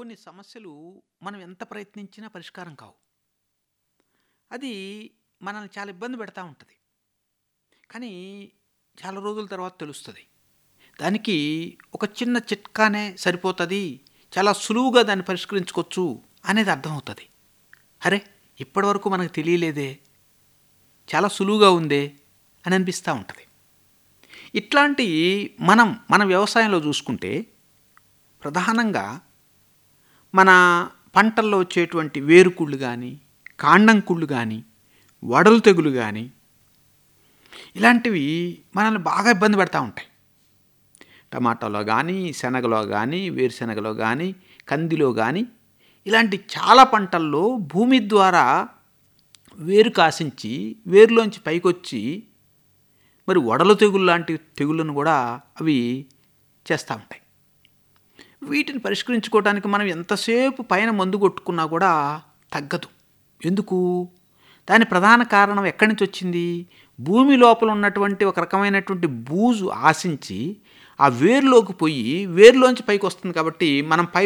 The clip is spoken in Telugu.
కొన్ని సమస్యలు మనం ఎంత ప్రయత్నించినా పరిష్కారం కావు అది మనల్ని చాలా ఇబ్బంది పెడతా ఉంటుంది కానీ చాలా రోజుల తర్వాత తెలుస్తుంది దానికి ఒక చిన్న చిట్కానే సరిపోతుంది చాలా సులువుగా దాన్ని పరిష్కరించుకోవచ్చు అనేది అర్థమవుతుంది అరే ఇప్పటివరకు మనకు తెలియలేదే చాలా సులువుగా ఉందే అని అనిపిస్తూ ఉంటుంది ఇట్లాంటి మనం మన వ్యవసాయంలో చూసుకుంటే ప్రధానంగా మన పంటల్లో వచ్చేటువంటి వేరుకుళ్ళు కానీ కాండం కుళ్ళు కానీ వడలు తెగులు కానీ ఇలాంటివి మనల్ని బాగా ఇబ్బంది పెడతా ఉంటాయి టమాటాలో కానీ శనగలో కానీ వేరుశనగలో కానీ కందిలో కానీ ఇలాంటి చాలా పంటల్లో భూమి ద్వారా వేరు కాసించి వేరులోంచి పైకొచ్చి మరి వడలు తెగులు లాంటి తెగుళ్ళను కూడా అవి చేస్తూ ఉంటాయి వీటిని పరిష్కరించుకోవడానికి మనం ఎంతసేపు పైన మందు కొట్టుకున్నా కూడా తగ్గదు ఎందుకు దాని ప్రధాన కారణం ఎక్కడి నుంచి వచ్చింది భూమి లోపల ఉన్నటువంటి ఒక రకమైనటువంటి బూజు ఆశించి ఆ వేరులోకి పోయి వేరులోంచి పైకి వస్తుంది కాబట్టి మనం పై